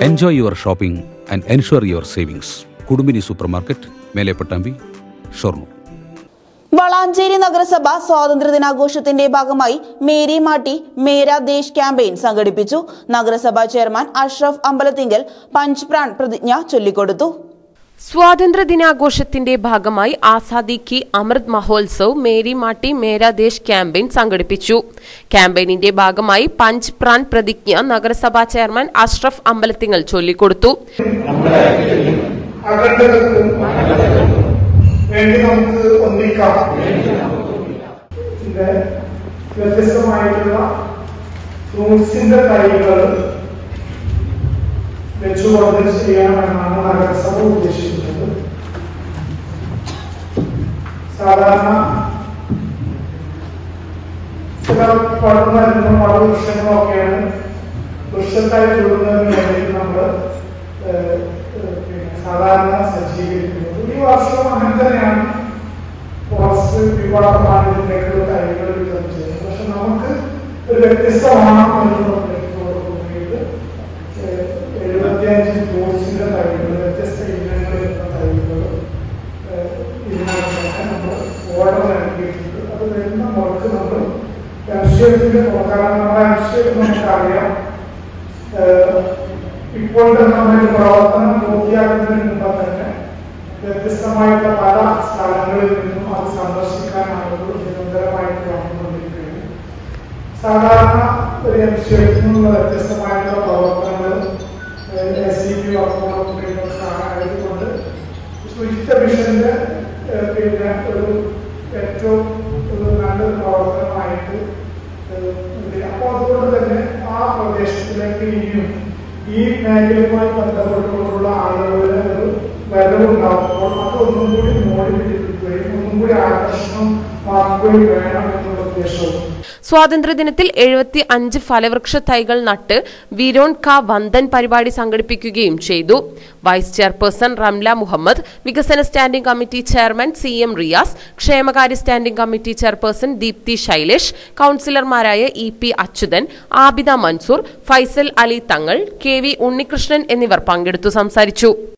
Enjoy your shopping and ensure your savings Kudumbini supermarket മേലെ പട്ടാമ്പി ഷൊർണൂർ വളാഞ്ചേരി നഗരസഭ സ്വാതന്ത്ര്യദിനാഘോഷത്തിന്റെ ഭാഗമായി മേരി മാട്ടി മേരാ ദേശ് ക്യാമ്പയിൻ സംഘടിപ്പിച്ചു നഗരസഭാ ചെയർമാൻ അഷ്റഫ് അമ്പലത്തിങ്കൽ പഞ്ച്പ്രാൺ പ്രതിജ്ഞ ചൊല്ലിക്കൊടുത്തു സ്വാതന്ത്ര്യ ദിനാഘോഷത്തിന്റെ ഭാഗമായി ആസാദി കി അമൃത് മഹോത്സവ് മേരി മാട്ടി മേരാ ദേശ് ക്യാമ്പയിൻ സംഘടിപ്പിച്ചു ക്യാമ്പയിനിന്റെ ഭാഗമായി പഞ്ച് പ്രാൻ പ്രതിജ്ഞ നഗരസഭാ ചെയർമാൻ അഷ്റഫ് അമ്പലത്തിങ്ങൽ ചൊല്ലിക്കൊടുത്തു അഖണ്ഡതക്കും വേണ്ടി നമുക്ക് ഒന്നിക്കാം ഇത് വ്യത്യസ്തമായിട്ടുള്ള ഫ്രൂട്ട്സിന്റെ തൈകൾ വെച്ചുകൊണ്ട് ചെയ്യണമെന്നാണ് നഗരസഭ ഉദ്ദേശിക്കുന്നത് സാധാരണ ചില പടമരുന്നും പടവൃക്ഷങ്ങളും ഒക്കെയാണ് വൃക്ഷത്തായി കൊടുക്കുന്നതിന് വേണ്ടി നമ്മൾ പിന്നെ സാധാരണ സജ്ജീകരിക്കുന്നത് ഈ വർഷവും അങ്ങനെ തന്നെയാണ് ഫോറസ്റ്റ് വിഭാഗമാണ് ഇതിലേക്കുള്ള തൈകൾ വിതരണം ചെയ്യുന്നത് പക്ഷെ നമുക്ക് ഒരു വ്യത്യസ്തമാണ് എന്നുള്ളത് എഴുപത്തിയഞ്ച് ഫ്രൂട്ട്സിന്റെ തൈകൾ വ്യത്യസ്ത ഇനങ്ങളിലുള്ള തൈകൾ ഇതിനകത്തൊക്കെ നമ്മൾ ഓർഡർ നൽകിയിട്ടുണ്ട് അത് വരുന്ന മുറക്ക് നമ്മൾ രാഷ്ട്രീയത്തിന്റെ കാരണം നമ്മുടെ രാഷ്ട്രീയം നമുക്കറിയാം ഏഹ് ഇപ്പോൾ തന്നെ നമ്മുടെ പ്രവർത്തനം പൂർത്തിയാക്കുന്നതിന് മുമ്പ് തന്നെ വ്യത്യസ്തമായിട്ടുള്ള പല സ്ഥലങ്ങളിൽ നിന്നും അത് സന്ദർശിക്കാൻ ആളുകൾ നിരന്തരമായിട്ട് വന്നുകൊണ്ടിരിക്കുകയും സാധാരണ ഒരു എം സി എഫിൽ നിന്നുള്ള വ്യത്യസ്തമായിട്ടുള്ള പ്രവർത്തനങ്ങൾ എസ് ഡി പി ആയതുകൊണ്ട് ശുചിത്വ മിഷന്റെ ഏഹ്, പിന്നെ ഒരു ഏറ്റവും ഒരു നല്ലൊരു പ്രവർത്തനമായിട്ട് ഏഹ്, ഉണ്ട്. അപ്പോൾ അതുകൊണ്ട് തന്നെ ആ പ്രദേശത്തിലേക്ക് ഇനിയും ഈ മേഖലയുമായി ബന്ധപ്പെട്ടുകൊണ്ടുള്ള ആളുകളുടെ ഒരു വരവുണ്ടാകുമ്പോൾ അത് ഒന്നും കൂടി മോടി പിടിപ്പിക്കുകയും ഒന്നും കൂടി ആകർഷണമാക്കുകയും വേണം എന്നുള്ള ഉദ്ദേശവും സ്വാതന്ത്ര്യദിനത്തിൽ എഴുപത്തി അഞ്ച് ഫലവൃക്ഷ തൈകൾ നട്ട് വിരോൺ ക വന്ദൻ പരിപാടി സംഘടിപ്പിക്കുകയും ചെയ്തു വൈസ് ചെയർപേഴ്സൺ റംല മുഹമ്മദ് വികസന standing committee chairman C M Riyas ക്ഷേമകാര്യ standing committee chairperson Deepthi Shailesh കൌൺസിലർമാരായ E P Achuthan Abida Mansoor Faisal Ali Thangal K V Unnikrishnan എന്നിവർ പങ്കെടുത്തു സംസാരിച്ചു